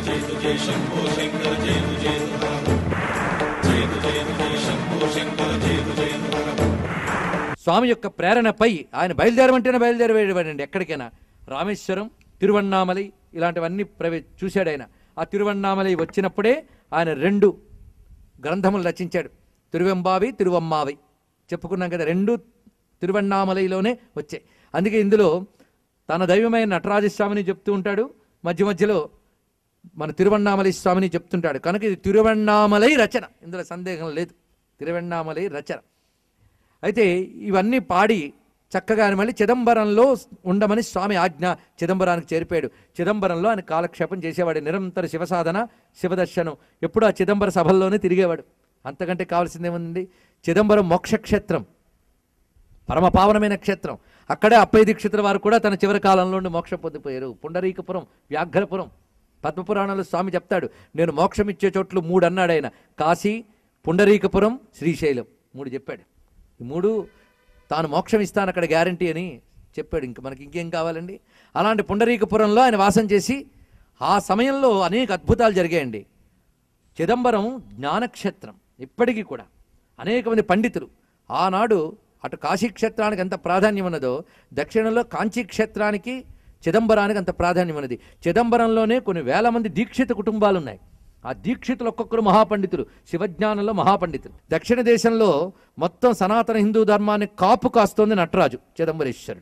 స్వామి యొక్క ప్రేరణపై ఆయన బయలుదేరమంటేనే బయలుదేరవేయడండి ఎక్కడికైనా రామేశ్వరం తిరువన్నామలై ఇలాంటివన్నీ ప్రవే చూశాడు ఆయన ఆ తిరువన్నామలై వచ్చినప్పుడే ఆయన రెండు గ్రంథములు రచించాడు తిరువెంబావి తిరువమ్మావి చెప్పుకున్నాం కదా రెండు తిరువన్నామలైలోనే వచ్చాయి అందుకే ఇందులో తన దైవమైన నటరాజస్వామిని చెప్తూ ఉంటాడు మధ్య మధ్యలో మన తిరువన్నామలై స్వామిని చెప్తుంటాడు కనుక ఇది తిరువన్నామలై రచన ఇందులో సందేహం లేదు తిరువన్నామలై రచన అయితే ఇవన్నీ పాడి చక్కగా ఆయన మళ్ళీ చిదంబరంలో ఉండమని స్వామి ఆజ్ఞ చిదంబరానికి చేరిపోయాడు చిదంబరంలో ఆయన కాలక్షేపం చేసేవాడు నిరంతర శివసాధన శివదర్శనం ఎప్పుడు ఆ చిదంబర సభల్లోనే తిరిగేవాడు అంతకంటే కావాల్సిందేముంది చిదంబరం మోక్షక్షేత్రం పరమ పావనమైన క్షేత్రం అక్కడే అప్పయ్య దీక్షితుల వారు కూడా తన చివరి కాలంలో ఉండి మోక్షం పొందిపోయారు పుండరీకపురం వ్యాఘ్రపురం పద్మపురాణంలో స్వామి చెప్తాడు నేను మోక్షం ఇచ్చే చోట్లు మూడు అన్నాడు ఆయన కాశీ పుండరీకపురం శ్రీశైలం మూడు చెప్పాడు ఈ మూడు తాను మోక్షం ఇస్తాను అక్కడ గ్యారంటీ అని చెప్పాడు ఇంక మనకి ఇంకేం కావాలండి అలాంటి పుండరీకపురంలో ఆయన వాసం చేసి ఆ సమయంలో అనేక అద్భుతాలు జరిగాయండి చిదంబరం జ్ఞానక్షేత్రం ఇప్పటికీ కూడా అనేక మంది పండితులు ఆనాడు అటు కాశీ క్షేత్రానికి ఎంత ప్రాధాన్యం ఉన్నదో దక్షిణంలో కాంచీ క్షేత్రానికి చిదంబరానికి అంత ప్రాధాన్యం ఉన్నది చిదంబరంలోనే కొన్ని వేల మంది దీక్షిత కుటుంబాలు ఉన్నాయి ఆ దీక్షితులు ఒక్కొక్కరు మహాపండితులు శివజ్ఞానంలో మహాపండితులు దక్షిణ దేశంలో మొత్తం సనాతన హిందూ ధర్మాన్ని కాపు కాస్తోంది నటరాజు చిదంబరేశ్వరుడు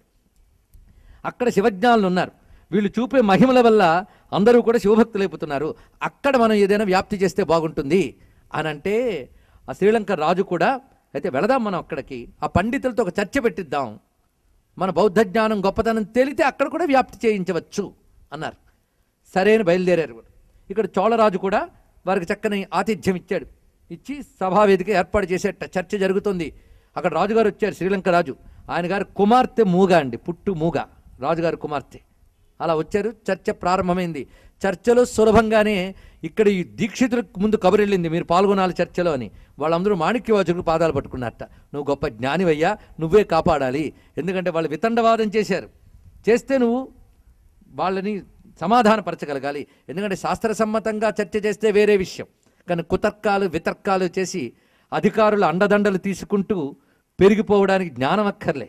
అక్కడ శివజ్ఞానులు ఉన్నారు వీళ్ళు చూపే మహిమల వల్ల అందరూ కూడా శివభక్తులైపోతున్నారు అక్కడ మనం ఏదైనా వ్యాప్తి చేస్తే బాగుంటుంది అని అంటే ఆ శ్రీలంక రాజు కూడా అయితే వెళదాం మనం అక్కడికి ఆ పండితులతో ఒక చర్చ పెట్టిద్దాం మన బౌద్ధ జ్ఞానం గొప్పతనం తేలితే అక్కడ కూడా వ్యాప్తి చేయించవచ్చు అన్నారు సరే అని బయలుదేరారు ఇక్కడ చోళరాజు కూడా వారికి చక్కని ఆతిథ్యం ఇచ్చాడు ఇచ్చి సభావేదిక ఏర్పాటు చేసేట చర్చ జరుగుతుంది అక్కడ రాజుగారు వచ్చారు శ్రీలంక రాజు ఆయన గారు కుమార్తె మూగ అండి పుట్టు మూగ రాజుగారు కుమార్తె అలా వచ్చారు చర్చ ప్రారంభమైంది చర్చలో సులభంగానే ఇక్కడ ఈ దీక్షితులకు ముందు కబురెళ్ళింది మీరు పాల్గొనాలి చర్చలో అని వాళ్ళందరూ మాణిక్యవాచుకు పాదాలు పట్టుకున్నట్ట నువ్వు గొప్ప జ్ఞానివయ్యా నువ్వే కాపాడాలి ఎందుకంటే వాళ్ళు వితండవాదం చేశారు చేస్తే నువ్వు వాళ్ళని సమాధానపరచగలగాలి ఎందుకంటే శాస్త్రసమ్మతంగా చర్చ చేస్తే వేరే విషయం కానీ కుతర్కాలు వితర్కాలు చేసి అధికారుల అండదండలు తీసుకుంటూ పెరిగిపోవడానికి జ్ఞానం అక్కర్లే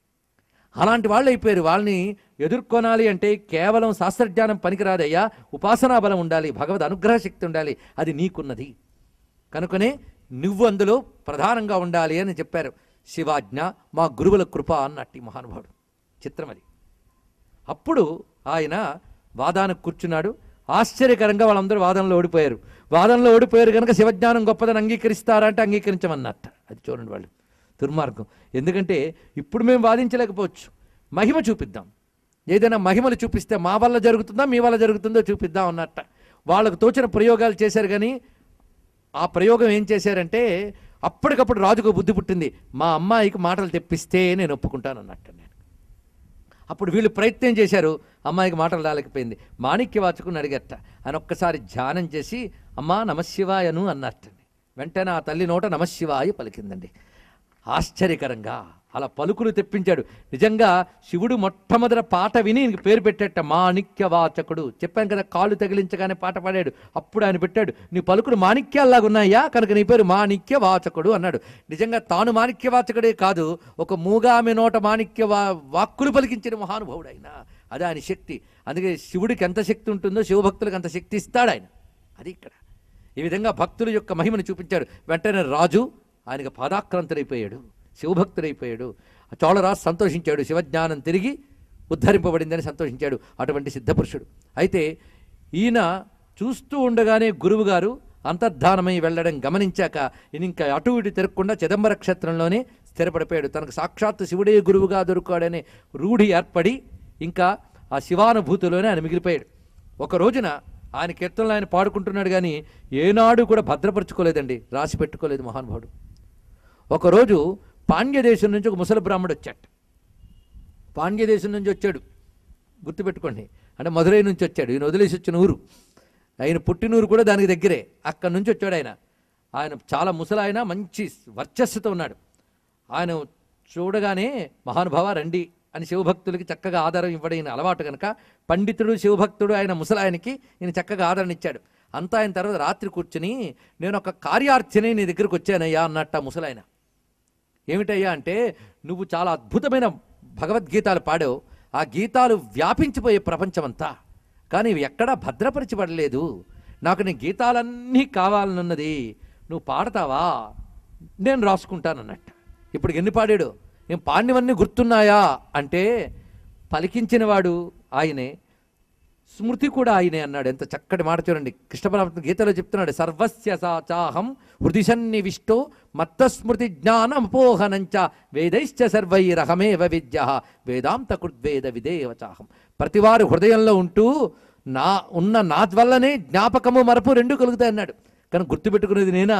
అలాంటి వాళ్ళు అయిపోయారు వాళ్ళని ఎదుర్కొనాలి అంటే కేవలం శాస్త్రజ్ఞానం పనికిరాదయ్యా ఉపాసనా బలం ఉండాలి భగవద్ అనుగ్రహ శక్తి ఉండాలి అది నీకున్నది కనుకనే నువ్వు అందులో ప్రధానంగా ఉండాలి అని చెప్పారు శివాజ్ఞ మా గురువుల కృప అన్నట్టు ఈ మహానుభావుడు చిత్రం అది అప్పుడు ఆయన వాదానికి కూర్చున్నాడు ఆశ్చర్యకరంగా వాళ్ళందరూ వాదనలో ఓడిపోయారు వాదనలో ఓడిపోయారు కనుక శివజ్ఞానం గొప్పదని అంగీకరిస్తారా అంటే అంగీకరించమన్నట్ట అది చూడండి వాళ్ళు దుర్మార్గం ఎందుకంటే ఇప్పుడు మేము వాదించలేకపోవచ్చు మహిమ చూపిద్దాం ఏదైనా మహిమలు చూపిస్తే మా వల్ల జరుగుతుందా మీ వల్ల జరుగుతుందో చూపిద్దాం అన్నట్ట వాళ్ళకు తోచిన ప్రయోగాలు చేశారు కానీ ఆ ప్రయోగం ఏం చేశారంటే అప్పటికప్పుడు రాజుకు బుద్ధి పుట్టింది మా అమ్మాయికి మాటలు తెప్పిస్తే నేను ఒప్పుకుంటాను అన్నట్టు నేను అప్పుడు వీళ్ళు ప్రయత్నం చేశారు అమ్మాయికి మాటలు రాలేకపోయింది మాణిక్యవాచకుని అడిగట ఆయన ఒక్కసారి ధ్యానం చేసి అమ్మా నమశివాయను అన్నట్టండి వెంటనే ఆ తల్లి నోట నమశివాయ పలికిందండి ఆశ్చర్యకరంగా అలా పలుకులు తెప్పించాడు నిజంగా శివుడు మొట్టమొదట పాట విని ఈయనకి పేరు పెట్టేట మాణిక్యవాచకుడు చెప్పాను కదా కాళ్ళు తగిలించగానే పాట పాడాడు అప్పుడు ఆయన పెట్టాడు నీ పలుకులు మాణిక్యాల్లాగా ఉన్నాయా కనుక నీ పేరు మాణిక్యవాచకుడు అన్నాడు నిజంగా తాను మాణిక్యవాచకుడే కాదు ఒక మూగామె నోట మాణిక్య వా వాక్కులు పలికించిన మహానుభావుడు ఆయన అదే ఆయన శక్తి అందుకే శివుడికి ఎంత శక్తి ఉంటుందో శివభక్తులకు అంత శక్తి ఇస్తాడు ఆయన అది ఇక్కడ ఈ విధంగా భక్తుల యొక్క మహిమను చూపించాడు వెంటనే రాజు ఆయనకు పాదాక్రాంతుడైపోయాడు శివభక్తుడైపోయాడు ఆ చోళరాజు సంతోషించాడు శివజ్ఞానం తిరిగి ఉద్ధరింపబడిందని సంతోషించాడు అటువంటి సిద్ధపురుషుడు అయితే ఈయన చూస్తూ ఉండగానే గురువుగారు అంతర్ధానమై వెళ్ళడం గమనించాక ఈయన ఇంకా అటు ఇటు తిరగకుండా చిదంబర క్షేత్రంలోనే స్థిరపడిపోయాడు తనకు సాక్షాత్తు శివుడే గురువుగా దొరుకుతాడనే రూఢి ఏర్పడి ఇంకా ఆ శివానుభూతిలోనే ఆయన మిగిలిపోయాడు ఒక రోజున ఆయన కీర్తనలు ఆయన పాడుకుంటున్నాడు కానీ ఏనాడు కూడా భద్రపరచుకోలేదండి రాసి పెట్టుకోలేదు మహానుభావుడు ఒకరోజు పాండ్యదేశం నుంచి ఒక ముసలి బ్రాహ్మడు వచ్చాడు పాండ్యదేశం నుంచి వచ్చాడు గుర్తుపెట్టుకోండి అంటే మధురై నుంచి వచ్చాడు ఈయన వదిలేసి వచ్చిన ఊరు ఆయన పుట్టినూరు కూడా దానికి దగ్గరే అక్కడి నుంచి వచ్చాడు ఆయన ఆయన చాలా ముసలాయన మంచి వర్చస్సుతో ఉన్నాడు ఆయన చూడగానే మహానుభావ రండి అని శివభక్తులకి చక్కగా ఆధారం ఇవ్వడం ఈయన అలవాటు కనుక పండితుడు శివభక్తుడు ఆయన ముసలాయనకి ఈయన చక్కగా ఆదరణ ఇచ్చాడు అంతా ఆయన తర్వాత రాత్రి కూర్చుని నేను ఒక కార్యార్థిని నీ దగ్గరికి వచ్చానయ్యా అన్నట్ట ఆ ముసలాయన ఏమిటయ్యా అంటే నువ్వు చాలా అద్భుతమైన భగవద్గీతాలు పాడావు ఆ గీతాలు వ్యాపించిపోయే ప్రపంచమంతా కానీ ఇవి ఎక్కడా భద్రపరచబడలేదు నాకు నీ గీతాలన్నీ కావాలనున్నది నువ్వు పాడతావా నేను రాసుకుంటానన్నట్ట ఇప్పుడు ఎన్ని పాడాడు నేను పాడినవన్నీ గుర్తున్నాయా అంటే పలికించినవాడు ఆయనే స్మృతి కూడా ఆయనే అన్నాడు ఎంత చక్కటి మాట చూడండి కృష్ణ పరమాత్మ గీతలో చెప్తున్నాడు సర్వస్య సా చాహం హృది సన్నివిష్టో మత్తస్మృతి జ్ఞానమపోహనంచ వేదైశ్చ సర్వైరహమేవ విద్య వేదాంత కృద్వేద విదేవ చాహం ప్రతివారు హృదయంలో ఉంటూ నా ఉన్న నా వల్లనే జ్ఞాపకము మరపు రెండు కలుగుతాయి అన్నాడు కానీ గుర్తుపెట్టుకునేది నేనా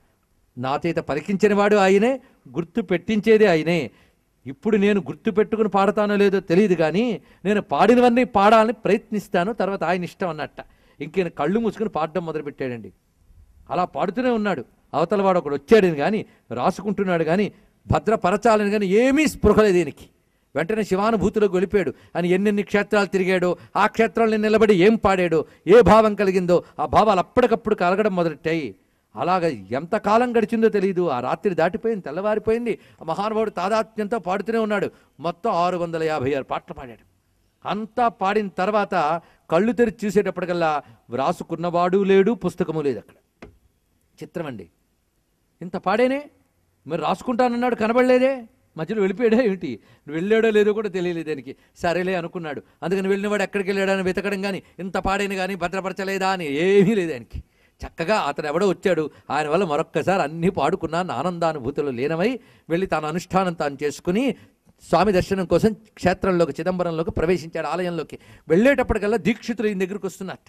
నా చేత పలికించిన వాడు ఆయనే గుర్తు పెట్టించేది ఆయనే ఇప్పుడు నేను గుర్తు పెట్టుకుని పాడతానో లేదో తెలియదు కానీ నేను పాడినవన్నీ పాడాలని ప్రయత్నిస్తాను తర్వాత ఆయన ఇష్టం అన్నట్ట ఇంకేన కళ్ళు మూసుకుని పాడడం మొదలుపెట్టాడండి అలా పాడుతూనే ఉన్నాడు అవతల వాడు ఒకడు వచ్చాడని కానీ రాసుకుంటున్నాడు కానీ భద్రపరచాలని కానీ ఏమీ స్పృహ లేదు దీనికి వెంటనే శివానుభూతిలోకి వెళ్ళిపోయాడు అని ఎన్నెన్ని క్షేత్రాలు తిరిగాడో ఆ క్షేత్రాలను నిలబడి ఏం పాడాడో ఏ భావం కలిగిందో ఆ భావాలు అప్పటికప్పుడు కలగడం మొదలెట్టాయి అలాగ ఎంతకాలం గడిచిందో తెలియదు ఆ రాత్రి దాటిపోయింది తెల్లవారిపోయింది ఆ మహానుభావుడు తాదాత్మ్యంతో పాడుతూనే ఉన్నాడు మొత్తం ఆరు వందల యాభై ఆరు పాటలు పాడాడు అంతా పాడిన తర్వాత కళ్ళు తెరిచి చూసేటప్పటికల్లా వ్రాసుకున్నవాడు లేడు పుస్తకము లేదు అక్కడ చిత్రం అండి ఇంత పాడేనే మరి రాసుకుంటానన్నాడు కనబడలేదే మధ్యలో వెళ్ళిపోయాడా ఏమిటి వెళ్ళాడో లేదో కూడా తెలియలేదు దానికి సరేలే అనుకున్నాడు అందుకని వెళ్ళినవాడు ఎక్కడికి వెళ్ళాడని వెతకడం కానీ ఇంత పాడేని కానీ భద్రపరచలేదా అని ఏమీ లేదు ఆయనకి చక్కగా అతను ఎవడో వచ్చాడు ఆయన వల్ల మరొక్కసారి అన్నీ పాడుకున్నాను ఆనందానుభూతులు లీనమై వెళ్ళి తాను అనుష్ఠానం తాను చేసుకుని స్వామి దర్శనం కోసం క్షేత్రంలోకి చిదంబరంలోకి ప్రవేశించాడు ఆలయంలోకి వెళ్ళేటప్పటికల్లా దీక్షితులు ఈయన దగ్గరికి వస్తున్నట్ట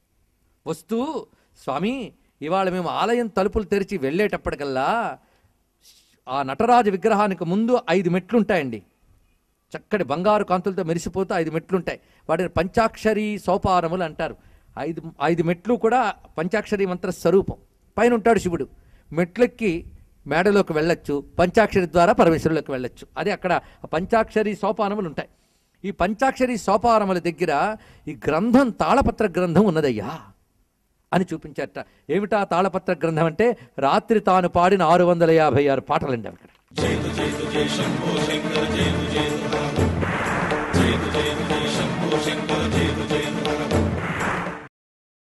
వస్తూ స్వామి ఇవాళ మేము ఆలయం తలుపులు తెరిచి వెళ్ళేటప్పటికల్లా ఆ నటరాజు విగ్రహానికి ముందు ఐదు మెట్లు ఉంటాయండి చక్కటి బంగారు కాంతులతో మెరిసిపోతూ ఐదు మెట్లు ఉంటాయి వాటిని పంచాక్షరి సోపానములు అంటారు ఐదు ఐదు మెట్లు కూడా పంచాక్షరి మంత్ర స్వరూపం పైన ఉంటాడు శివుడు మెట్లెక్కి మేడలోకి వెళ్ళొచ్చు పంచాక్షరి ద్వారా పరమేశ్వరులోకి వెళ్ళొచ్చు అదే అక్కడ ఆ పంచాక్షరి సోపానములు ఉంటాయి ఈ పంచాక్షరి సోపానముల దగ్గర ఈ గ్రంథం తాళపత్ర గ్రంథం ఉన్నదయ్యా అని చూపించారట ఏమిటా తాళపత్ర గ్రంథం అంటే రాత్రి తాను పాడిన ఆరు వందల యాభై ఆరు పాటలండి అవి అక్కడ